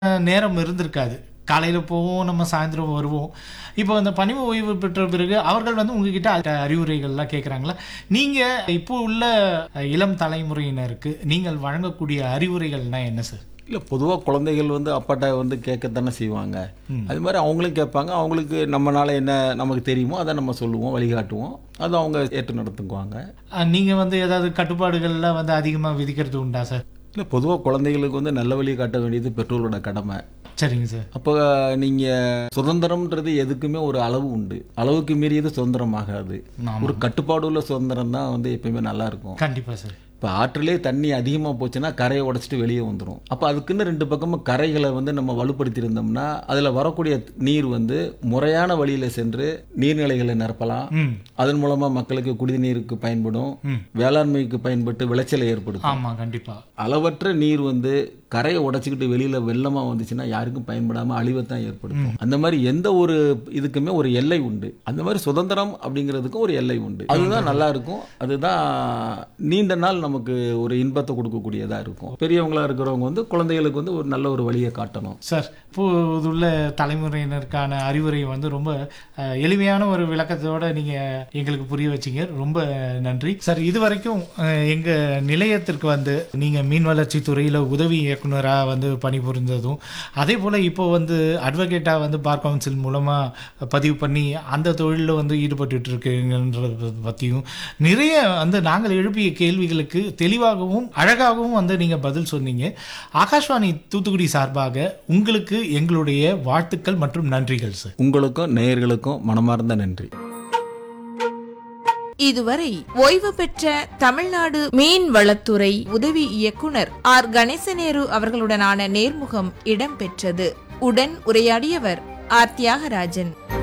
அஹ், நேரம் இருந்திருக்காது காலையில் போவோம் நம்ம சாயந்தரம் வருவோம் இப்போ அந்த பணிவு ஓய்வு பெற்ற பிறகு அவர்கள் வந்து உங்ககிட்ட அ- அறிவுரைகள்லாம் கேட்குறாங்களா நீங்கள் இப்போ உள்ள அஹ், இளம் தலைமுறையினருக்கு நீங்கள் வழங்கக்கூடிய அறிவுரைகள்னா என்ன சார் இல்லை பொதுவாக குழந்தைகள் வந்து அப்பாட்ட வந்து கேட்கத்தானே செய்வாங்க அது மாதிரி அவங்களும் கேட்பாங்க அவங்களுக்கு நம்மனால என்ன நமக்கு தெரியுமோ அதை நம்ம சொல்லுவோம் வழிகாட்டுவோம் அதை அவங்க ஏற்று நடத்துக்குவாங்க நீங்கள் வந்து ஏதாவது கட்டுப்பாடுகள்லாம் வந்து அதிகமாக விதிக்கிறது உண்டா சார் இல்லை பொதுவாக குழந்தைகளுக்கு வந்து நல்ல வழி காட்ட வேண்டியது பெற்றோரோட கடமை சரிங்க சார் அப்போ நீங்கள் சுதந்திரம்ன்றது எதுக்குமே ஒரு அளவு உண்டு அளவுக்கு மீறியது சுதந்திரமாகாது ஆமா. ஒரு கட்டுப்பாடு உள்ள சுதந்திரம் தான் வந்து எப்பயுமே நல்லா இருக்கும் கண்டிப்பாக சார் இப்போ ஆற்றிலே தண்ணி அதிகமாக போச்சுன்னா கரையை உடைச்சிட்டு வெளியே வந்துடும் அப்போ அதுக்குன்னு ரெண்டு பக்கமும் கரைகளை வந்து நம்ம வலுப்படுத்தி இருந்தோம்னா அதில் வரக்கூடிய நீர் வந்து முறையான வழியில் சென்று நீர்நிலைகளை நிரப்பலாம் ம் அதன் மூலமாக மக்களுக்கு குடிநீருக்கு பயன்படும் ம். வேளாண்மைக்கு பயன்பட்டு விளைச்சலை ஏற்படுத்தும் ஆமாம் கண்டிப்பாக அளவற்ற நீர் வந்து கரையை உடைச்சிக்கிட்டு வெளியில வெள்ளமா வந்துச்சுன்னா யாருக்கும் பயன்படாம அழிவை தான் ஏற்படுத்தும் அந்த மாதிரி எந்த ஒரு இதுக்குமே ஒரு எல்லை உண்டு அந்த மாதிரி சுதந்திரம் அப்படிங்கிறதுக்கும் ஒரு எல்லை உண்டு அதுதான் நல்லா இருக்கும் அதுதான் நீண்ட நாள் நமக்கு ஒரு இன்பத்தை கொடுக்கக்கூடியதா இருக்கும் பெரியவங்களா இருக்கிறவங்க வந்து குழந்தைகளுக்கு வந்து ஒரு நல்ல ஒரு வழியை காட்டணும் சார் இப்போதுள்ள தலைமுறையினருக்கான அறிவுரை வந்து ரொம்ப அஹ், எளிமையான ஒரு விளக்கத்தோட நீங்க எங்களுக்கு புரிய வச்சீங்க ரொம்ப நன்றி சார் இதுவரைக்கும் அஹ், எங்க நிலையத்திற்கு வந்து நீங்க மீன் வளர்ச்சி துறையில உதவி இயக்குனராக வந்து பணிபுரிந்ததும் அதே போல இப்போ வந்து அட்வொகேட்டா வந்து பார் கவுன்சில் மூலமா பதிவு பண்ணி அந்த தொழிலில் வந்து ஈடுபட்டு இருக்குங்கன்றத பற்றியும் நிறைய வந்து நாங்கள் எழுப்பிய கேள்விகளுக்கு தெளிவாகவும் அழகாகவும் வந்து நீங்க பதில் சொன்னீங்க ஆகாஷ்வாணி தூத்துக்குடி சார்பாக உங்களுக்கு எங்களுடைய வாழ்த்துக்கள் மற்றும் நன்றிகள் சார் உங்களுக்கும் நேயர்களுக்கும் மனமார்ந்த நன்றி இதுவரை ஓய்வு பெற்ற தமிழ்நாடு மீன் வளத்துறை உதவி இயக்குனர் ஆர் கணேசநேரு அவர்களுடனான நேர்முகம் இடம்பெற்றது உடன் உரையாடியவர் ஆர் தியாகராஜன்